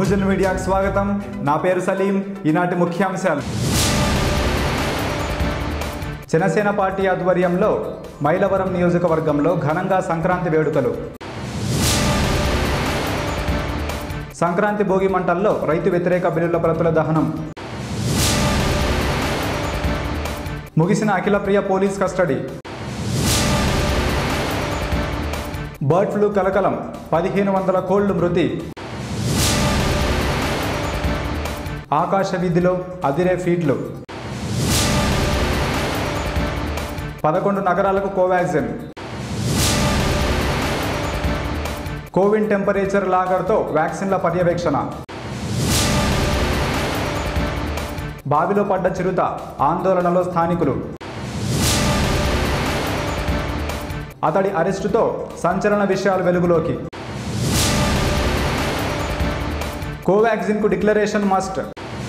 న్యూజన్ మీడియాకు స్వాగతం నా పేరు సలీం ఈనాటి ముఖ్యాంశాలు జనసేన పార్టీ ఆధ్వర్యంలో మైలవరం నియోజకవర్గంలో ఘనంగా సంక్రాంతి వేడుకలు సంక్రాంతి భోగి మంటల్లో రైతు వ్యతిరేక బిల్లుల ప్రతుల దహనం ముగిసిన Akhilapriya police custody bird flu కలకలం పదిహేను వందల కోళ్లు మృతి ఆకాశ వీధిలో అదిరే ఫీట్లు పదకొండు నగరాలకు కోవాక్సిన్ కోవిన్ టెంపరేచర్ లాగర్తో వ్యాక్సిన్ల పర్యవేక్షణ బావిలో పడ్డ చిరుత ఆందోళనలో స్థానికులు అతడి అరెస్టుతో సంచలన విషయాలు వెలుగులోకి కోవాక్సిన్కు డిక్లరేషన్ మస్ట్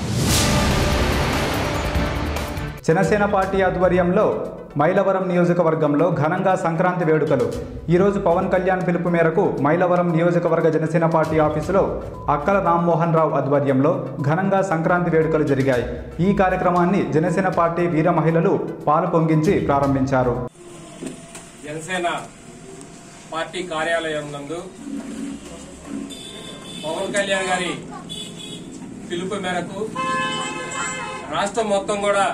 జనసేన పార్టీ ఆధ్వర్యంలో మైలవరం నియోజకవర్గంలో ఘనంగా సంక్రాంతి వేడుకలు ఈరోజు పవన్ కళ్యాణ్ పిలుపు మేరకు మైలవరం నియోజకవర్గ జనసేన పార్టీ ఆఫీసులో అక్కల రామ్మోహన్ రావు ఆధ్వర్యంలో ఘనంగా సంక్రాంతి వేడుకలు జరిగాయి ఈ కార్యక్రమాన్ని జనసేన పార్టీ వీర మహిళలు పాలు పొంగించి ప్రారంభించారు జనసేన పార్టీ కార్యాలయం నందు పవన్ కళ్యాణ్ గారి పిలుపు మేరకు రాష్ట్రం మొత్తం కూడా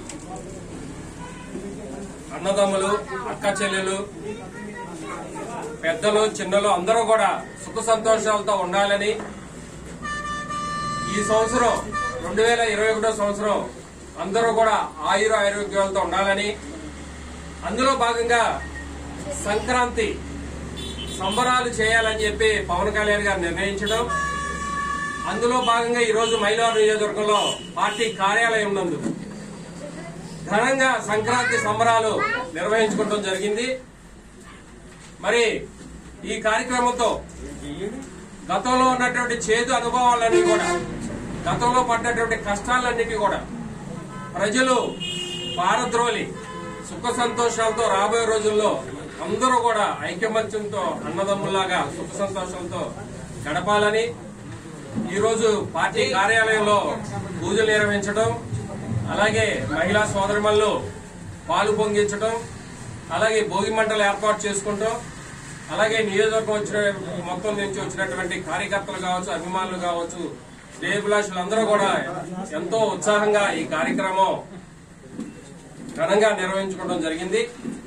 అన్నదమ్ములు అక్క చెల్లెలు పెద్దలు చిన్నలు అందరూ కూడా సుఖ సంతోషాలతో ఉండాలని ఈ సంవత్సరం రెండు వేల ఇరవై ఒకటో సంవత్సరం అందరూ కూడా ఆయుర ఆరోగ్యాలతో ఉండాలని అందులో భాగంగా సంక్రాంతి సంబరాలు చేయాలని చెప్పి పవన్ కళ్యాణ్ గారు నిర్ణయించడం అందులో భాగంగా ఈరోజు మైలవరం నియోజకవర్గంలో పార్టీ కార్యాలయం నందు ఘనంగా సంక్రాంతి సంబరాలు నిర్వహించుకోవడం జరిగింది మరి ఈ కార్యక్రమంతో గతంలో ఉన్నటువంటి చేదు అనుభవాలన్నీ కూడా గతంలో పడ్డటువంటి కష్టాలన్నిటి కూడా ప్రజలు పారద్రోలి సుఖ సంతోషాలతో రాబోయే రోజుల్లో అందరూ కూడా ఐకమత్యంతో అన్నదమ్ముల్లాగా సుఖ సంతోషాలతో గడపాలని ఈ రోజు పార్టీ కార్యాలయంలో పూజలు నిర్వహించడం అలాగే మహిళా సోదరిమల్లు పాలు పొంగించడం అలాగే భోగి మంటలు ఏర్పాటు చేసుకుంటాం అలాగే నియోజకవర్గం వచ్చిన మొత్తం నుంచి వచ్చినటువంటి కార్యకర్తలు కావచ్చు అభిమానులు కావచ్చు శ్రేయభిలాషులు అందరూ కూడా ఎంతో ఉత్సాహంగా ఈ కార్యక్రమం ఘనంగా నిర్వహించుకోవడం జరిగింది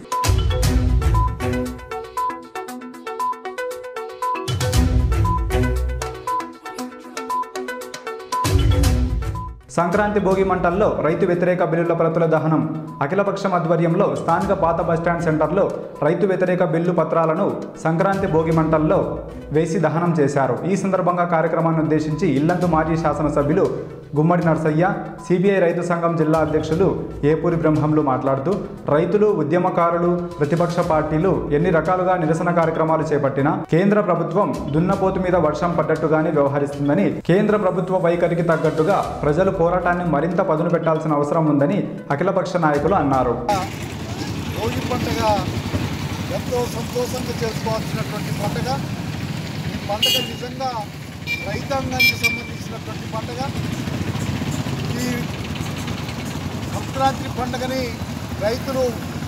సంక్రాంతి భోగి మంటల్లో రైతు వ్యతిరేక బిల్లుల ప్రతుల దహనం అఖిలపక్షం ఆధ్వర్యంలో స్థానిక పాత బస్టాండ్ సెంటర్లో రైతు వ్యతిరేక బిల్లు పత్రాలను సంక్రాంతి భోగి మంటల్లో వేసి దహనం చేశారు ఈ సందర్భంగా కార్యక్రమాన్ని ఉద్దేశించి ఇల్లందు మాజీ శాసనసభ్యులు గుమ్మడి నర్సయ్య సిబిఐ రైతు సంఘం జిల్లా అధ్యక్షులు ఏపూరి బ్రహ్మంలు మాట్లాడుతూ రైతులు ఉద్యమకారులు ప్రతిపక్ష పార్టీలు ఎన్ని రకాలుగా నిరసన కార్యక్రమాలు చేపట్టినా కేంద్ర ప్రభుత్వం దున్నపోతు మీద వర్షం పడ్డట్టుగానే వ్యవహరిస్తుందని కేంద్ర ప్రభుత్వ వైఖరికి తగ్గట్టుగా ప్రజలు పోరాటాన్ని మరింత పదును పెట్టాల్సిన అవసరం ఉందని అఖిలపక్ష నాయకులు అన్నారు భోగి పండుగ ఎంతో సంతోషంగా చేసుకోవాల్సినటువంటి పండుగ ఈ పండుగ నిజంగా రైతాంగానికి సంబంధించినటువంటి పండుగ ఈ సంక్రాంతి పండుగని రైతులు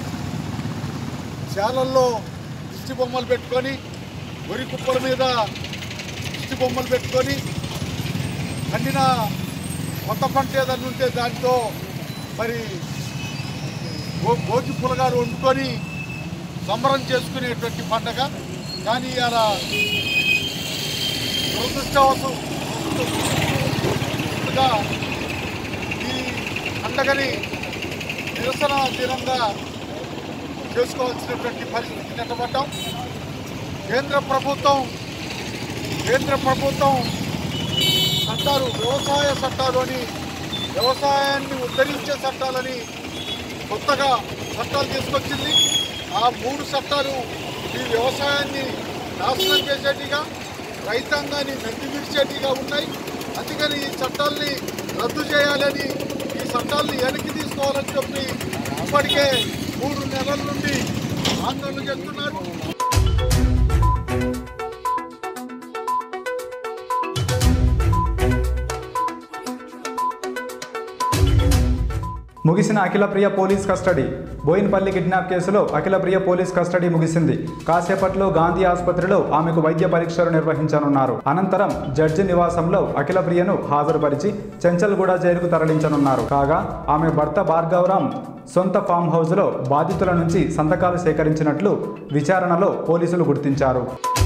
శాలల్లో దిష్టి బొమ్మలు పెట్టుకొని వరి కుప్పల మీద దిష్టి బొమ్మలు పెట్టుకొని పండిన కొత్త పంట ఏదన్నా ఉంటే దాంతో మరి భో- భోగి పులగాలు వండుకొని సంబరం చేసుకునేటువంటి పండగ కానీ ఇలా దురదృష్టవశంగా ఈ పండగని నిరసన దినంగా చేసుకోవాల్సినటువంటి పరిస్థితి నెట్టబడ్డాం కేంద్ర ప్రభుత్వం కేంద్ర ప్రభుత్వం చట్టాలు వ్యవసాయ చట్టాలని వ్యవసాయాన్ని ఉద్ధరించే చట్టాలని కొత్తగా చట్టాలు తీసుకొచ్చింది ఆ మూడు చట్టాలు ఈ వ్యవసాయాన్ని నాశనం చేసేటిగా రైతాంగాన్ని నంది విడిచేటిగా ఉన్నాయి అందుకని ఈ చట్టాల్ని రద్దు చేయాలని ఈ చట్టాల్ని వెనక్కి తీసుకోవాలని చెప్పి ఇప్పటికే మూడు నెలల నుండి ఆందోళన చేస్తున్నారు ముగిసిన Akhilapriya police custody Bowenpally kidnap కేసులో అఖిలప్రియ పోలీస్ కస్టడీ ముగిసింది కాసేపట్లో గాంధీ ఆసుపత్రిలో ఆమెకు వైద్య పరీక్షలు నిర్వహించనున్నారు అనంతరం జడ్జి నివాసంలో అఖిలప్రియను హాజరుపరిచి చెంచల్గూడ జైలుకు తరలించనున్నారు కాగా ఆమె భర్త భార్గవరాం సొంత ఫామ్ హౌస్లో బాధితుల నుంచి సంతకాలు సేకరించినట్లు విచారణలో పోలీసులు గుర్తించారు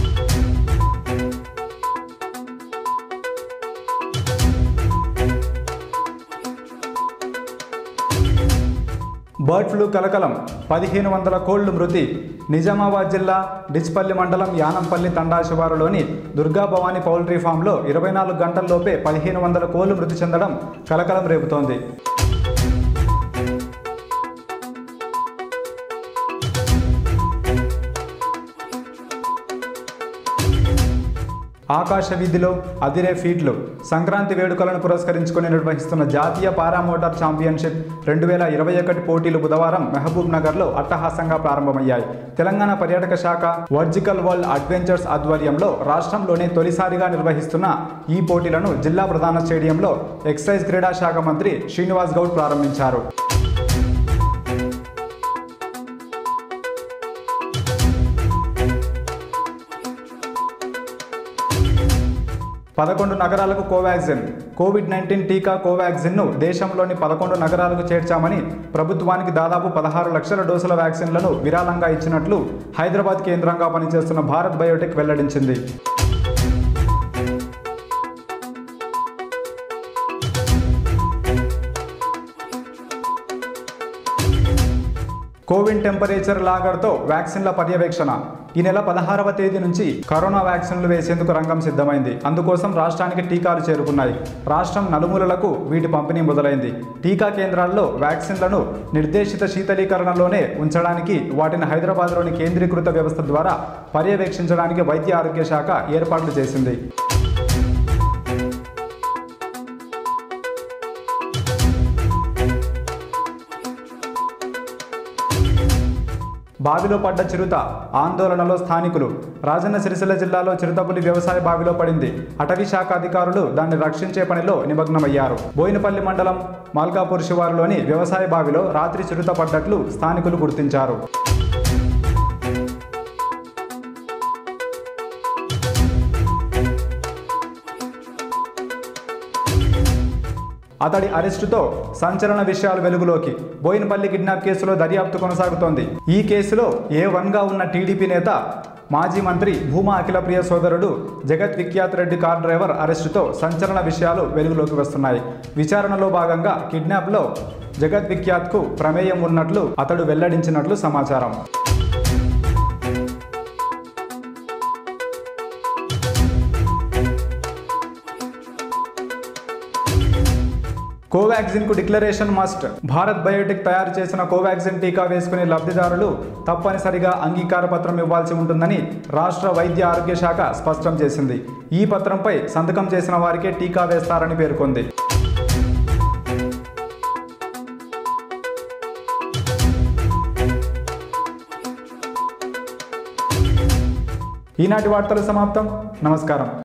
బర్డ్ ఫ్లూ కలకలం పదిహేను వందల కోళ్లు మృతి నిజామాబాద్ జిల్లా డిచ్పల్లి మండలం యానంపల్లి తండా శివారులోని దుర్గా భవానీ పౌల్ట్రీ ఫామ్లో ఇరవై నాలుగు గంటల్లోపే పదిహేను వందల కోళ్లు మృతి చెందడం కలకలం రేపుతోంది ఆకాశ వీధిలో అదిరే ఫీట్లు సంక్రాంతి వేడుకలను పురస్కరించుకొని నిర్వహిస్తున్న జాతీయ పారామోటార్ ఛాంపియన్షిప్ రెండు వేల ఇరవై ఒకటి పోటీలు బుధవారం మహబూబ్ నగర్లో అట్టహాసంగా ప్రారంభమయ్యాయి తెలంగాణ పర్యాటక శాఖ వర్జికల్ వరల్డ్ అడ్వెంచర్స్ ఆధ్వర్యంలో రాష్ట్రంలోనే తొలిసారిగా నిర్వహిస్తున్న ఈ పోటీలను జిల్లా ప్రధాన స్టేడియంలో ఎక్సైజ్ క్రీడా శాఖ మంత్రి శ్రీనివాస్ గౌడ్ ప్రారంభించారు పదకొండు నగరాలకు కోవాక్సిన్ కోవిడ్ నైన్టీన్ టీకా కోవాక్సిన్ను దేశంలోని పదకొండు నగరాలకు చేర్చామని ప్రభుత్వానికి దాదాపు పదహారు లక్షల డోసుల వ్యాక్సిన్లను విరాళంగా ఇచ్చినట్లు హైదరాబాద్ కేంద్రంగా పనిచేస్తున్న భారత్ బయోటెక్ వెల్లడించింది కోవిన్ టెంపరేచర్ లాగర్తో వ్యాక్సిన్ల పర్యవేక్షణ ఈ నెల పదహారవ తేదీ నుంచి కరోనా వ్యాక్సిన్లు వేసేందుకు రంగం సిద్ధమైంది అందుకోసం రాష్ట్రానికి టీకాలు చేరుకున్నాయి రాష్ట్రం నలుమూలలకు వీటి పంపిణీ మొదలైంది టీకా కేంద్రాల్లో వ్యాక్సిన్లను నిర్దేశిత శీతలీకరణలోనే ఉంచడానికి వాటిని హైదరాబాద్లోని కేంద్రీకృత వ్యవస్థ ద్వారా పర్యవేక్షించడానికి వైద్య ఆరోగ్య శాఖ ఏర్పాట్లు చేసింది బావిలో పడ్డ చిరుత ఆందోళనలో స్థానికులు రాజన్న సిరిసిల్ల జిల్లాలో చిరుతపులి వ్యవసాయ బావిలో పడింది అటవీ శాఖ అధికారులు దాన్ని రక్షించే పనిలో నిమగ్నమయ్యారు బోయినపల్లి మండలం మాల్కాపూర్ శివారులోని వ్యవసాయ బావిలో రాత్రి చిరుత పడ్డట్లు స్థానికులు గుర్తించారు అతడి అరెస్టుతో సంచలన విషయాలు వెలుగులోకి బోయినపల్లి కిడ్నాప్ కేసులో దర్యాప్తు కొనసాగుతోంది ఈ కేసులో ఏ వన్గా ఉన్న టీడీపీ నేత మాజీ మంత్రి భూమా అఖిలప్రియ సోదరుడు జగత్ విఖ్యాత్ రెడ్డి కార్ డ్రైవర్ అరెస్టుతో సంచలన విషయాలు వెలుగులోకి వస్తున్నాయి విచారణలో భాగంగా కిడ్నాప్లో జగత్ విఖ్యాత్కు ప్రమేయం ఉన్నట్లు అతడు వెల్లడించినట్లు సమాచారం కోవాక్సిన్ కు డిక్లరేషన్ మస్ట్ భారత్ బయోటెక్ తయారు చేసిన కోవాక్సిన్ టీకా వేసుకునే లబ్ధిదారులు తప్పనిసరిగా అంగీకార పత్రం ఇవ్వాల్సి ఉంటుందని రాష్ట్ర వైద్య ఆరోగ్య శాఖ స్పష్టం చేసింది ఈ పత్రంపై సంతకం చేసిన వారికే టీకా వేస్తారని పేర్కొంది ఈనాటి వార్తలు సమాప్తం నమస్కారం